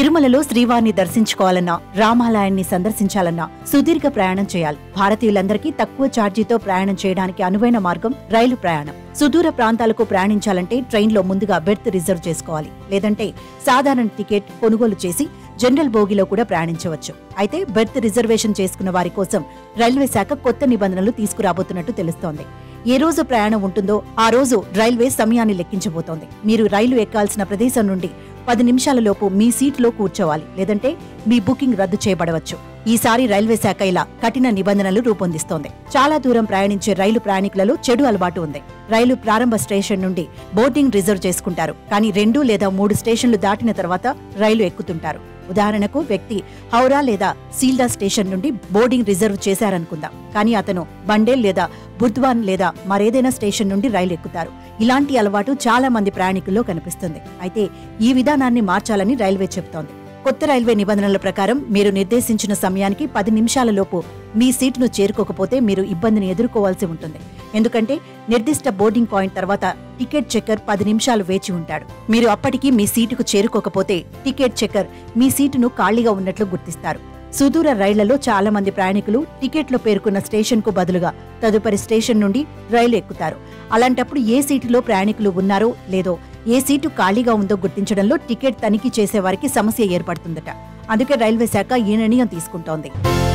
తిరుమలలో శ్రీవారిని దర్శించుకోవాలన్నా రామాలయాన్ని సందర్శించాలన్నా సుదీర్ఘ ప్రయాణం చేయాలి భారతీయులందరికీ తక్కువ ఛార్జీతో ప్రయాణం చేయడానికి అనువైన మార్గం రైలు ప్రయాణం సుదూర ప్రాంతాలకు ప్రయాణించాలంటే ట్రైన్లో ముందుగా బెర్త్ రిజర్వ్ చేసుకోవాలి లేదంటే సాధారణ టికెట్ కొనుగోలు చేసి జనరల్ బోగిలో కూడా ప్రయాణించవచ్చు అయితే బెర్త్ రిజర్వేషన్ చేసుకున్న వారి కోసం రైల్వే శాఖ కొత్త నిబంధనలు తీసుకురాబోతున్నట్టు తెలుస్తోంది ఏ రోజు ప్రయాణం ఉంటుందో ఆ రోజు రైల్వే సమయాన్ని లెక్కించబోతోంది మీరు రైలు ఎక్కాల్సిన ప్రదేశం నుండి పది నిమిషాల లోపు మీ సీట్లో కూర్చోవాలి లేదంటే మీ బుకింగ్ రద్దు చేయబడవచ్చు ఈసారి రైల్వే శాఖ ఇలా కఠిన నిబంధనలు రూపొందిస్తోంది చాలా దూరం ప్రయాణించే రైలు ప్రయాణికులలో చెడు అలవాటు ఉంది రైలు ప్రారంభ స్టేషన్ నుండి బోర్డింగ్ రిజర్వ్ చేసుకుంటారు కానీ రెండు లేదా మూడు స్టేషన్లు దాటిన తర్వాత రైలు ఎక్కుతుంటారు ఉదాహరణకు వ్యక్తి హౌరా లేదా సీల్డా స్టేషన్ నుండి బోర్డింగ్ రిజర్వ్ చేశారనుకుందాం కానీ అతను బండేల్ లేదా బుద్వాన్ లేదా మరేదైనా స్టేషన్ నుండి రైలు ఎక్కుతారు ఇలాంటి అలవాటు చాలా మంది ప్రయాణికుల్లో కనిపిస్తుంది అయితే ఈ విధానాన్ని మార్చాలని రైల్వే చెబుతోంది కొత్త రైల్వే నిబంధనల ప్రకారం మీరు నిర్దేశించిన సమయానికి పది నిమిషాల లోపు మీ సీటును చేరుకోకపోతే మీరు ఇబ్బందిని ఎదుర్కోవాల్సి ఉంటుంది ఎందుకంటే నిర్దిష్ట బోర్డింగ్ పాయింట్ తర్వాత టికెట్ చెక్కర్ పది నిమిషాలు వేచి ఉంటాడు మీరు అప్పటికి మీ సీటుకు చేరుకోకపోతే టికెట్ చెక్కర్ మీ సీటును ఖాళీగా ఉన్నట్లు గుర్తిస్తారు సుదూర రైళ్లలో చాలా మంది ప్రయాణికులు టికెట్లో పేర్కొన్న స్టేషన్కు బదులుగా తదుపరి స్టేషన్ నుండి రైలు ఎక్కుతారు అలాంటప్పుడు ఏ సీటులో ప్రయాణికులు ఉన్నారో లేదో ఏ సీటు ఖాళీగా ఉందో గుర్తించడంలో టికెట్ తనిఖీ చేసే వారికి సమస్య ఏర్పడుతుందట అందుకే రైల్వే శాఖ ఈ నిర్ణయం తీసుకుంటోంది